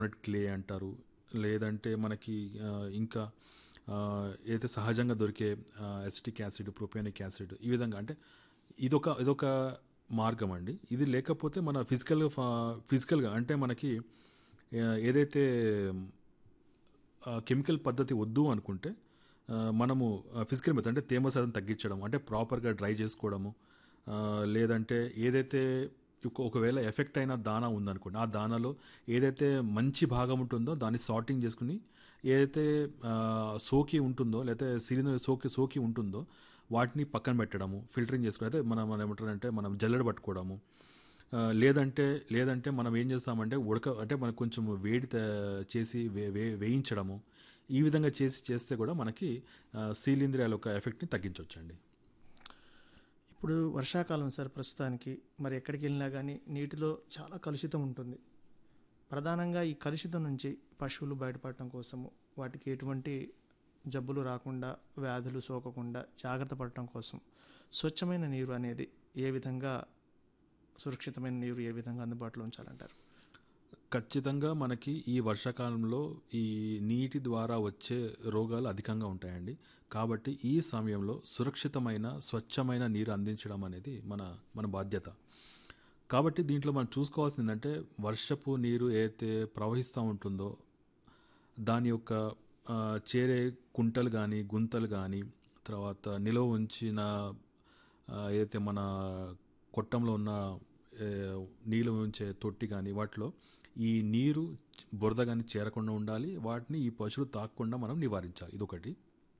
Clay అంటారు లేదంటే మనకి ఆ, ఇంకా ఆ, ఏదైతే సహజంగా దొరికే ఎసిటిక్ యాసిడ్ ప్రొపియానిక్ యాసిడ్ ఈ విధంగా అంటే ఇదొక ఇదొక మార్గం అండి ఇది లేకపోతే మన ఫిజికల్ ఫిజికల్గా అంటే మనకి ఆ, ఏదైతే ఆ, కెమికల్ పద్ధతి వద్దు అనుకుంటే ఆ, మనము ఫిజికల్ మెథడ్ అంటే తేమ శాతం తగ్గించడం అంటే ప్రాపర్గా డ్రై చేసుకోవడము ఆ, లేదంటే ఏదైతే ఒక- ఒకవేళ ఎఫెక్ట్ అయిన దానా ఉందనుకోండి ఆ దానాలో ఏదైతే మంచి భాగం ఉంటుందో దాన్ని సార్టింగ్ చేసుకుని ఏదైతే ఆ, సోకి ఉంటుందో లేకపోతే సిలిండర్ సోకి సోకి ఉంటుందో వాటిని పక్కన పెట్టడము ఫిల్టరింగ్ చేసుకుని అయితే మనం మనం ఏమంటారంటే మనం జల్లెడ పట్టుకోవడము ఆ, లేదంటే లేదంటే మనం ఏం చేస్తామంటే ఉడక అంటే మనకు కొంచెం వేడి త- చేసి వే వే- వేయించడము ఈ విధంగా చేసి చేస్తే కూడా మనకి ఆ, శీలింద్రియాల యొక్క ఎఫెక్ట్ని తగ్గించవచ్చండి ఇప్పుడు వర్షాకాలం సార్ ప్రస్తుతానికి మరి ఎక్కడికి వెళ్ళినా కానీ నీటిలో చాలా కలుషితం ఉంటుంది ప్రధానంగా ఈ కలుషితం నుంచి పశువులు బయటపడటం కోసము వాటికి ఎటువంటి జబ్బులు రాకుండా వ్యాధులు సోకకుండా జాగ్రత్త పడటం కోసం స్వచ్ఛమైన నీరు అనేది ఏ విధంగా సురక్షితమైన నీరు ఏ విధంగా అందుబాటులో ఉంచాలంటారు ఖచ్చితంగా మనకి ఈ వర్షాకాలంలో ఈ నీటి ద్వారా వచ్చే రోగాలు అధికంగా ఉంటాయండి కాబట్టి ఈ సమయంలో సురక్షితమైన స్వచ్ఛమైన నీరు అందించడం అనేది మన మన బాధ్యత కాబట్టి దీంట్లో మనం చూసుకోవాల్సింది ఏంటంటే వర్షపు నీరు ఏదైతే ప్రవహిస్తూ ఉంటుందో దాని యొక్క ఆ, చేరే కుంటలు కానీ గుంతలు కానీ తర్వాత నిలవ ఉంచిన ఆ, ఏదైతే మన కొట్టంలో ఉన్న ఏ, నీళ్ళు ఉంచే తొట్టి కానీ వాటిలో ఈ నీరు బురద కానీ చేరకుండా ఉండాలి వాటిని ఈ పశువులు తాకకుండా మనం నివారించాలి ఇదొకటి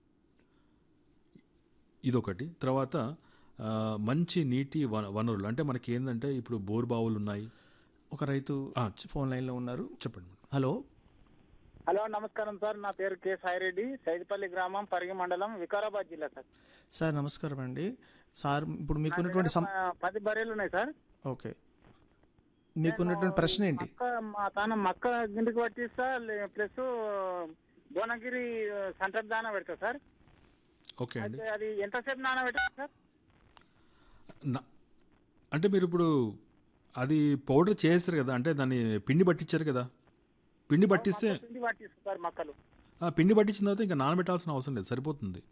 ఇదొకటి తర్వాత ఆ, మంచి నీటి వన వనరులు అంటే మనకి ఏంటంటే ఇప్పుడు బోర్ బావులు ఉన్నాయి ఒక రైతు ఆ, ఫోన్ లైన్లో ఉన్నారు చెప్పండి హలో హలో నమస్కారం సార్ నా పేరు కె సాయిరెడ్డి సైదిపల్లి గ్రామం పరిగి మండలం వికారాబాద్ జిల్లా సార్ సార్ నమస్కారం అండి సార్ ఇప్పుడు మీకున్నటువంటి సం ఆ, పది బర్రెలు ఉన్నాయి సార్ ఓకే మీకున్నటువంటి ప్రశ్న ఏంటి మక్క మా తాను మక్క గిండికి పట్టిస్తా లే- ప్లస్ భువనగిరి సెంటర్ దానా పెడతా సార్ ఓకే అండి అయితే అది ఎంతసేపు నానబెట్టా సార్ నా- అంటే మీరు ఇప్పుడు అది పౌడర్ చేస్తారు కదా అంటే దాన్ని పిండి పట్టించారు కదా పిండి పట్టిస్తే పిండి పట్టిస్తా సార్ మక్కలు ఆ పిండి పట్టించిన తర్వాత ఇంకా నానబెట్టాల్సిన అవసరం లేదు సరిపోతుంది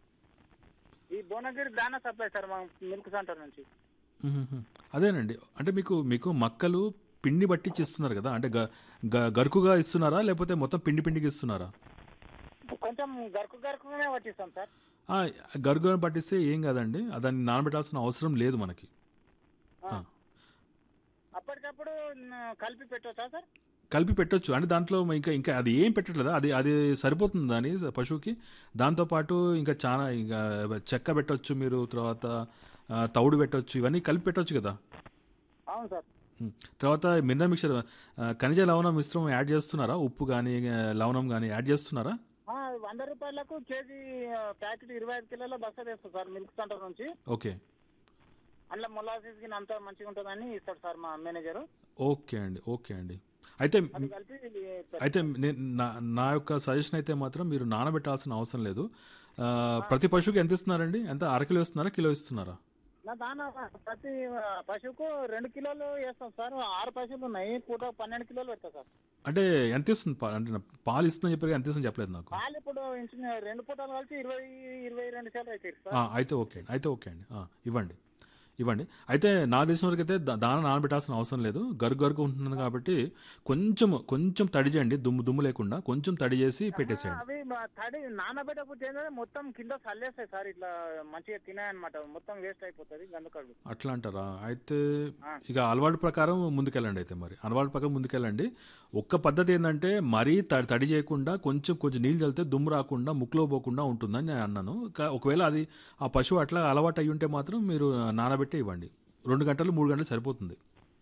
ఈ భువనగిరి దానా సప్లై సార్ మా మిల్క్ సెంటర్ నుంచి మ్మ్. అదేనండి అంటే మీకు మీకు మక్కలు పిండి పట్టించి ఇస్తున్నారు కదా అంటే గ- గ- గరుకుగా ఇస్తున్నారా లేకపోతే మొత్తం పిండి పిండికి ఇస్తున్నారా కొంచెం గరుకు గరుకుగానే పట్టిస్తాం సార్ ఆ, గరుకుగా పట్టిస్తే ఏం కాదండి దాన్ని నానబెట్టాల్సిన అవసరం లేదు మనకి ఆ. అప్పటికప్పుడు న- కలిపి పెట్టవచ్చా సార్ కలిపి పెట్టొచ్చు అంటే దాంట్లో ఇంకా ఇంకా అది ఏం పెట్టట్లేదా అది అది సరిపోతుంది దాని పశువుకి దాంతోపాటు ఇంకా చాలా ఇంకా చెక్క పెట్టొచ్చు మీరు తర్వాత ఆ, తౌడు పెట్టొచ్చు ఇవన్నీ కలిపి పెట్టొచ్చు కదా అవును సార్ ఉమ్. తర్వాత మినరల్ మిక్చర్ ఆ, ఖనిజ లవణం మిశ్రమం యాడ్ చేస్తున్నారా ఉప్పు కానీ లవణం కానీ యాడ్ చేస్తున్నారా ఆ, వంద రూపాయలకు కేజీ ఆ, ప్యాకెట్ ఇరవై ఐదు కిలోల బస్తా తెస్తుంది సార్ మిల్క్ సెంటర్ నుంచి ఓకే అందులో మొలాసిస్ గిన్ అంతా మంచిగా ఉంటుందని ఇస్తాడు సార్ మా మేనేజర్ ఓకే అండి ఓకే అండి అయితే అది కలిపి పెడతాం. అయితే నే- నా నా యొక్క సజెషన్ అయితే మాత్రం మీరు నానబెట్టాల్సిన అవసరం లేదు ఆ, ప్రతి పశువుకి ఎంత ఇస్తున్నారండి ఎంత అర కిలో ఇస్తున్నారా కిలో ఇస్తున్నారా నా దానా ప్రతి ఆ, పశువుకు రెండు కిలోలు వేస్తాం సార్ ఆరు పశువులు ఉన్నాయి పూట పన్నెండు కిలోలు పెడతా సార్ అంటే ఎంత ఇస్తుంది పా- అంటే నా- పాలు ఇస్తుందని చెప్పారు ఎంత ఇస్తుంది చెప్పలేదు నాకు పాలు ఇప్పుడు ఇంచు- రెండు పూటలు కలిసి ఇరవై ఇరవై రెండు సార్లు అవుతాయి సార్ ఆ, అయితే ఓకే అండి అయితే ఓకే అండి ఆ, ఇవ్వండి ఇవ్వండి అయితే నా తెలిసిన వరకు అయితే దా- దాన నానబెట్టాల్సిన అవసరం లేదు గరుగు గరుగు ఉంటుంది కాబట్టి కొంచెం కొంచెం తడి చేయండి దుమ్ము దుమ్ము లేకుండా కొంచెం తడి చేసి పెట్టేసేయండి అవి మా తడి నానబెట్టకపోతే ఏంటంటే మొత్తం కింద చల్లేస్తాయి సార్ ఇట్లా మంచిగా తినాయన్నమాట మొత్తం వేస్ట్ అయిపోతుంది గందకడు అట్లా అంటారా అయితే ఇక అలవాటు ప్రకారం ముందుకెళ్ళండి అయితే మరి అలవాటు ప్రకారం ముందుకెళ్ళండి ఒక్క పద్ధతి ఏంటంటే మరీ తడి తడి చేయకుండా కొంచెం కొంచెం నీళ్ళు చల్లితే దుమ్ము రాకుండా ముక్కులో పోకుండా ఉంటుందని నేను అన్నాను కా- ఒకవేళ అది ఆ పశువు అట్లా అలవాటు అయ్యి ఉంటే మాత్రం మీరు నానబెట్టి ఇవ్వండి రెండు గంటలు మూడు గంటలు సరిపోతుంది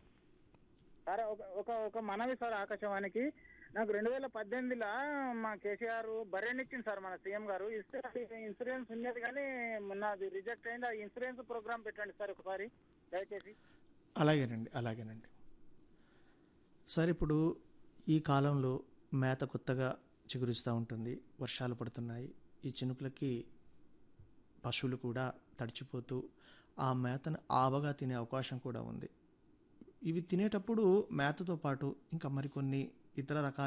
సార్ ఒక ఒక ఒక మనవి సార్ ఆకాశవాణికి నాకు రెండు వేల పద్దెనిమిదిలో మా కేసీఆర్ బర్రెని ఇచ్చింది సార్ మన సీఎం గారు ఇస్తే అది ఇన్సూరెన్స్ ఉన్నది కానీ మొన్న అది రిజెక్ట్ అయింది ఆ ఇన్సూరెన్స్ ప్రోగ్రామ్ పెట్టండి సార్ ఒకసారి దయచేసి అలాగేనండి అలాగేనండి సార్ ఇప్పుడు ఈ కాలంలో మేత కొత్తగా చిగురిస్తూ ఉంటుంది వర్షాలు పడుతున్నాయి ఈ చినుకులకి పశువులు కూడా తడిచిపోతూ ఆ మేతను ఆవగా తినే అవకాశం కూడా ఉంది ఇవి తినేటప్పుడు మేతతో పాటు ఇంకా మరికొన్ని ఇతర రకాల